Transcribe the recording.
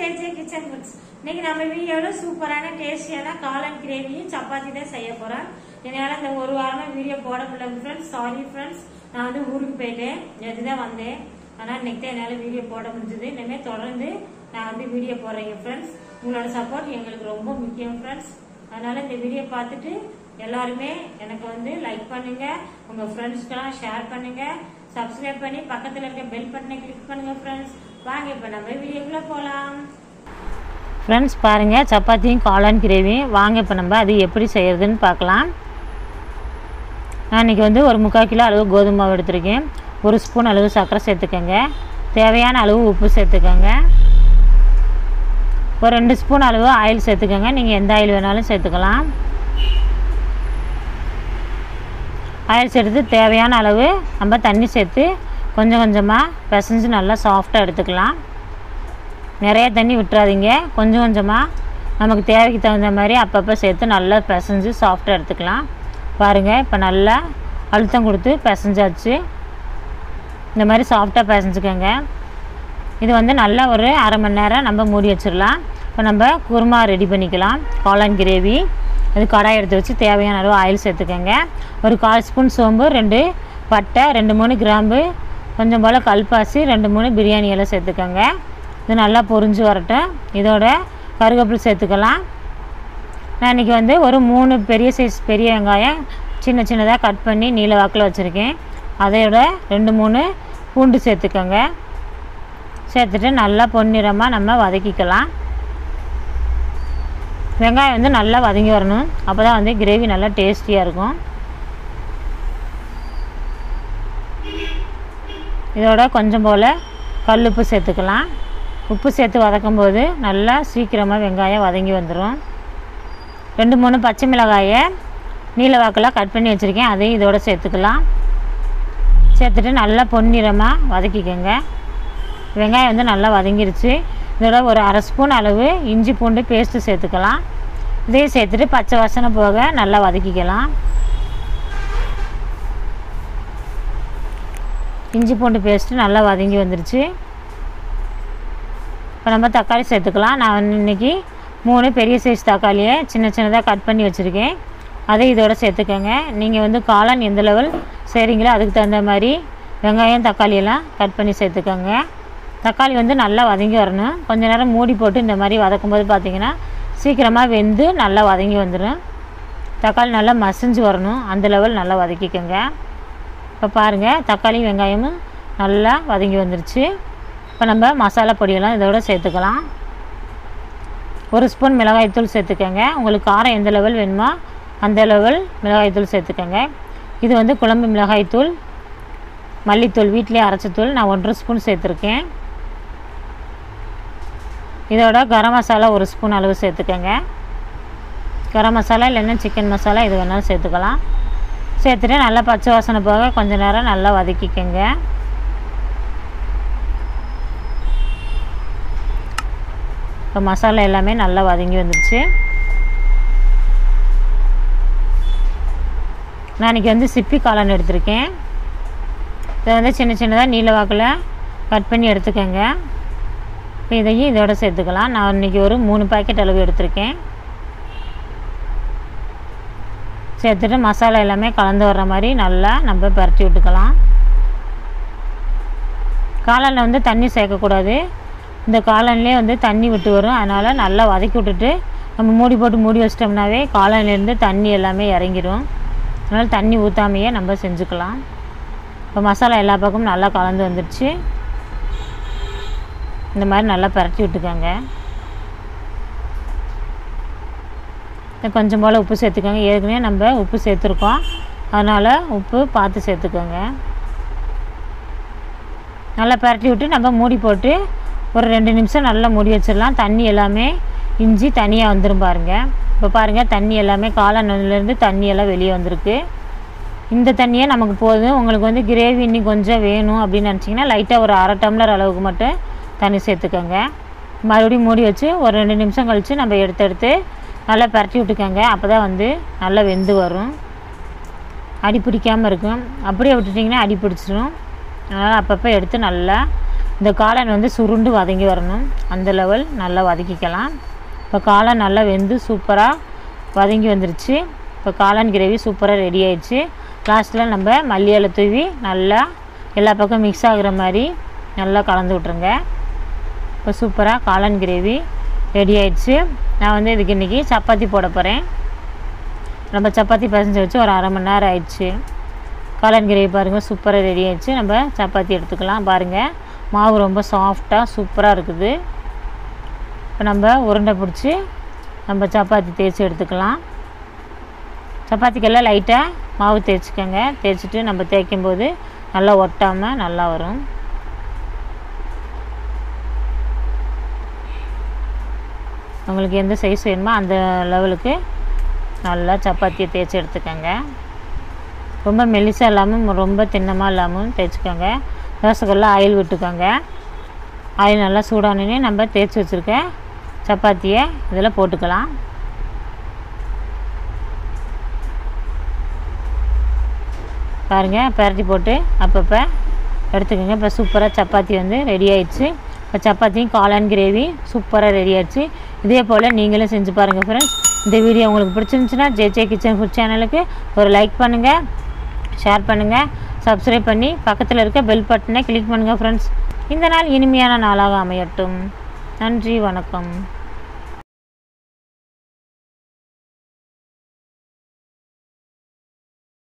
JJ kitchen foods இன்னைக்கு நம்ம வீடியோவில் சூப்பரான டேஸ்டியான காளான் கிரேவியும் சப்பாத்தி தான் செய்ய போறோம் என்னால் இந்த ஒரு வாரமா வீடியோ போட முடியல ஃப்ரெண்ட்ஸ் சாரி ஃப்ரெண்ட்ஸ் நான் வந்து ஊருக்கு போயிட்டேன் நேற்று தான் வந்தேன் ஆனால் இன்னைக்கு தான் என்னால் வீடியோ போட முடிஞ்சது இனிமேல் தொடர்ந்து நான் வந்து வீடியோ போடுறேங்க ஃப்ரெண்ட்ஸ் உங்களோட சப்போர்ட் எங்களுக்கு ரொம்ப முக்கியம் ஃப்ரெண்ட்ஸ் அதனால இந்த வீடியோ பார்த்துட்டு எல்லாருமே எனக்கு வந்து லைக் பண்ணுங்க உங்க ஃப்ரெண்ட்ஸ்க்கெல்லாம் ஷேர் பண்ணுங்க சப்ஸ்கிரைப் பண்ணி பக்கத்துல இருக்க பெல் பட்டனை கிளிக் பண்ணுங்க ஃப்ரெண்ட்ஸ் வாங்க இப்போ நம்ம வீடியோக்குள்ள போலாம் ஃப்ரெண்ட்ஸ் பாருங்கள் சப்பாத்தியும் காளான் கிரேவியும் வாங்க இப்போ நம்ம அது எப்படி செய்யறதுன்னு பார்க்கலாம் நான் இன்றைக்கி வந்து ஒரு முக்கால் கிலோ அளவு கோதுமை மாவு எடுத்திருக்கேன் ஒரு ஸ்பூன் அளவு சர்க்கரை சேர்த்துக்கோங்க தேவையான அளவு உப்பு சேர்த்துக்கோங்க ஒரு ரெண்டு ஸ்பூன் அளவு ஆயில் சேர்த்துக்கோங்க நீங்கள் எந்த ஆயில் வேணாலும் சேர்த்துக்கலாம் ஆயில் சேர்த்து தேவையான அளவு நம்ம தண்ணி சேர்த்து கொஞ்சம் கொஞ்சமாக பிசைஞ்சு நல்லா சாஃப்டாக எடுத்துக்கலாம் நிறைய தண்ணி விட்டுறாதீங்க கொஞ்சம் கொஞ்சமாக நமக்கு தேவைக்கு தகுந்த மாதிரி அப்பப்போ சேர்த்து நல்லா பிசைஞ்சு சாஃப்டாக எடுத்துக்கலாம் பாருங்கள் இப்போ நல்லா அழுத்தம் கொடுத்து பிசைஞ்சாச்சு இந்த மாதிரி சாஃப்டாக பிசைஞ்சுக்கோங்க இது வந்து நல்லா ஒரு அரை மணி நேரம் நம்ம மூடி வச்சிடலாம் இப்போ நம்ம குருமா ரெடி பண்ணிக்கலாம் காளான் கிரேவி அது கடாய் எடுத்து வச்சு தேவையான அளவு ஆயில் சேர்த்துக்கோங்க ஒரு கால் ஸ்பூன் சோம்பு ரெண்டு பட்டை ரெண்டு மூணு கிராம்பு கொஞ்சம் போல் கல்பாசி ரெண்டு மூணு பிரியாணி எல்லாம் சேர்த்துக்கோங்க இது நல்லா பொரிஞ்சு வரட்டும் இதோட கருவேப்பிலை சேர்த்துக்கலாம் நான் இன்றைக்கி வந்து ஒரு மூணு பெரிய சைஸ் பெரிய வெங்காயம் சின்ன சின்னதாக கட் பண்ணி நீல வாக்கில் வச்சுருக்கேன் அதையோட ரெண்டு மூணு பூண்டு சேர்த்துக்கோங்க சேர்த்துட்டு நல்லா பொன்னிறமாக நம்ம வதக்கிக்கலாம் வெங்காயம் வந்து நல்லா வதங்கி வரணும் அப்போ தான் வந்து கிரேவி நல்லா டேஸ்டியாக இருக்கும் இதோட கொஞ்சம் போல் கல்லுப்பு சேர்த்துக்கலாம் உப்பு சேர்த்து வதக்கும் போது நல்லா சீக்கிரமாக வெங்காயம் வதங்கி வந்துடும் ரெண்டு மூணு பச்சை மிளகாயை நீல வாக்கில் கட் பண்ணி வச்சுருக்கேன் அதையும் இதோட சேர்த்துக்கலாம் சேர்த்துட்டு நல்லா பொன்னிறமாக வதக்கிக்கோங்க வெங்காயம் வந்து நல்லா வதங்கிருச்சு இதோட ஒரு அரை ஸ்பூன் அளவு இஞ்சி பூண்டு பேஸ்ட்டு சேர்த்துக்கலாம் இதையும் சேர்த்துட்டு பச்சை வாசனை போக நல்லா வதக்கிக்கலாம் இஞ்சி பூண்டு பேஸ்ட்டு நல்லா வதங்கி வந்துருச்சு இப்போ நம்ம தக்காளி சேர்த்துக்கலாம் நான் இன்றைக்கி மூணு பெரிய சைஸ் தக்காளியை சின்ன சின்னதாக கட் பண்ணி வச்சுருக்கேன் அதை இதோட சேர்த்துக்கோங்க நீங்கள் வந்து காளான் எந்த லெவல் செய்கிறீங்களோ அதுக்கு தகுந்த மாதிரி வெங்காயம் தக்காளி எல்லாம் கட் பண்ணி சேர்த்துக்கோங்க தக்காளி வந்து நல்லா வதங்கி வரணும் கொஞ்ச நேரம் மூடி போட்டு இந்த மாதிரி வதக்கும் போது பார்த்திங்கன்னா சீக்கிரமாக வெந்து நல்லா வதங்கி வந்துடும் தக்காளி நல்லா மசிஞ்சு வரணும் அந்த லெவல் நல்லா வதக்கிக்கோங்க இப்போ பாருங்கள் தக்காளி வெங்காயமும் நல்லா வதங்கி வந்துருச்சு இப்போ நம்ம மசாலா பொடியெல்லாம் இதோட சேர்த்துக்கலாம் ஒரு ஸ்பூன் மிளகாய்த்தூள் சேர்த்துக்கோங்க உங்களுக்கு காரம் எந்த லெவல் வேணுமோ அந்த லெவல் மிளகாய்த்தூள் சேர்த்துக்கோங்க இது வந்து குழம்பு மிளகாய்த்தூள் மல்லித்தூள் வீட்டிலே அரைச்ச தூள் நான் ஒன்றரை ஸ்பூன் சேர்த்துருக்கேன் இதோட கரம் மசாலா ஒரு ஸ்பூன் அளவு சேர்த்துக்கோங்க கரம் மசாலா இல்லைன்னா சிக்கன் மசாலா இது வேணாலும் சேர்த்துக்கலாம் சேர்த்துட்டு நல்லா பச்சை வாசனை போக கொஞ்ச நேரம் நல்லா வதக்கிக்கோங்க இப்போ மசாலா எல்லாமே நல்லா வதங்கி வந்துருச்சு நான் இன்றைக்கி வந்து சிப்பி காளான் எடுத்திருக்கேன் இதை வந்து சின்ன சின்னதாக நீல வாக்கில் கட் பண்ணி எடுத்துக்கோங்க இப்போ இதையும் இதோட சேர்த்துக்கலாம் நான் இன்றைக்கி ஒரு மூணு பாக்கெட் அளவு எடுத்திருக்கேன் சேர்த்துட்டு மசாலா எல்லாமே கலந்து வர்ற மாதிரி நல்லா நம்ம பரட்டி விட்டுக்கலாம் காளானில் வந்து தண்ணி சேர்க்கக்கூடாது இந்த காளான்லேயே வந்து தண்ணி விட்டு வரும் அதனால் நல்லா வதக்கி விட்டுட்டு நம்ம மூடி போட்டு மூடி வச்சிட்டோம்னாவே காளான்லேருந்து தண்ணி எல்லாமே இறங்கிடும் அதனால் தண்ணி ஊற்றாமையே நம்ம செஞ்சுக்கலாம் இப்போ மசாலா எல்லா பக்கமும் நல்லா கலந்து வந்துடுச்சு இந்த மாதிரி நல்லா பரட்டி விட்டுக்கோங்க கொஞ்சம் போல் உப்பு சேர்த்துக்கோங்க ஏற்கனவே நம்ம உப்பு சேர்த்துருக்கோம் அதனால் உப்பு பார்த்து சேர்த்துக்கோங்க நல்லா பரட்டி விட்டு நம்ம மூடி போட்டு ஒரு ரெண்டு நிமிஷம் நல்லா மூடி வச்சிடலாம் தண்ணி எல்லாமே இஞ்சி தனியாக வந்துடும் பாருங்கள் இப்போ பாருங்கள் தண்ணி எல்லாமே காளான்லேருந்து தண்ணி எல்லாம் வெளியே வந்திருக்கு இந்த தண்ணியே நமக்கு போதும் உங்களுக்கு வந்து கிரேவி இன்னி கொஞ்சம் வேணும் அப்படின்னு நினச்சிங்கன்னா லைட்டாக ஒரு அரை டம்ளர் அளவுக்கு மட்டும் தண்ணி சேர்த்துக்கோங்க மறுபடியும் மூடி வச்சு ஒரு ரெண்டு நிமிஷம் கழித்து நம்ம எடுத்து எடுத்து நல்லா பரட்டி விட்டுக்கோங்க அப்போ தான் வந்து நல்லா வெந்து வரும் அடி பிடிக்காமல் இருக்கும் அப்படியே விட்டுட்டிங்கன்னா அடி பிடிச்சிரும் அதனால் அப்பப்போ எடுத்து நல்லா இந்த காளான் வந்து சுருண்டு வதங்கி வரணும் அந்த லெவல் நல்லா வதக்கிக்கலாம் இப்போ காளான் நல்லா வெந்து சூப்பராக வதங்கி வந்துருச்சு இப்போ காளான் கிரேவி சூப்பராக ரெடி ஆயிடுச்சு லாஸ்ட்டில் நம்ம மல்லி இலை தூவி நல்லா எல்லா பக்கம் மிக்ஸ் ஆகுற மாதிரி நல்லா கலந்து விட்ருங்க இப்போ சூப்பராக காளான் கிரேவி ரெடி ஆயிடுச்சு நான் வந்து இதுக்கு இன்றைக்கி சப்பாத்தி போட போகிறேன் நம்ம சப்பாத்தி பசஞ்சு வச்சு ஒரு அரை மணி நேரம் ஆயிடுச்சு காளான் கிரேவி பாருங்கள் சூப்பராக ரெடி ஆயிடுச்சு நம்ம சப்பாத்தி எடுத்துக்கலாம் பாருங்கள் மாவு ரொம்ப சாஃப்டாக சூப்பராக இருக்குது இப்போ நம்ம உருண்டை பிடிச்சி நம்ம சப்பாத்தி தேய்ச்சி எடுத்துக்கலாம் சப்பாத்திக்கெல்லாம் லைட்டாக மாவு தேய்ச்சிக்கோங்க தேய்ச்சிட்டு நம்ம தேய்க்கும் போது நல்லா ஒட்டாமல் நல்லா வரும் உங்களுக்கு எந்த சைஸ் வேணுமோ அந்த லெவலுக்கு நல்லா சப்பாத்தியை தேய்ச்சி எடுத்துக்கோங்க ரொம்ப மெலிசாக இல்லாமல் ரொம்ப தின்னமாக இல்லாமல் தேய்ச்சிக்கோங்க தோசைக்கல்ல ஆயில் விட்டுக்கோங்க ஆயில் நல்லா சூடானே நம்ம தேய்ச்சி வச்சுருக்க சப்பாத்தியை இதில் போட்டுக்கலாம் பாருங்கள் பரட்டி போட்டு அப்பப்போ எடுத்துக்கோங்க இப்போ சூப்பராக சப்பாத்தி வந்து ரெடி ஆயிடுச்சு இப்போ சப்பாத்தியும் காளான் கிரேவி சூப்பராக ரெடி ஆயிடுச்சு இதே போல் நீங்களும் செஞ்சு பாருங்கள் ஃப்ரெண்ட்ஸ் இந்த வீடியோ உங்களுக்கு பிடிச்சிருந்துச்சுன்னா ஜேஜே கிச்சன் ஃபுட் சேனலுக்கு ஒரு லைக் பண்ணுங்கள் ஷேர் பண்ணுங்கள் சப்ஸ்கிரைப் பண்ணி பக்கத்தில் இருக்க பெல் பட்டனை கிளிக் பண்ணுங்கள் ஃப்ரெண்ட்ஸ் இந்த நாள் இனிமையான நாளாக அமையட்டும் நன்றி வணக்கம்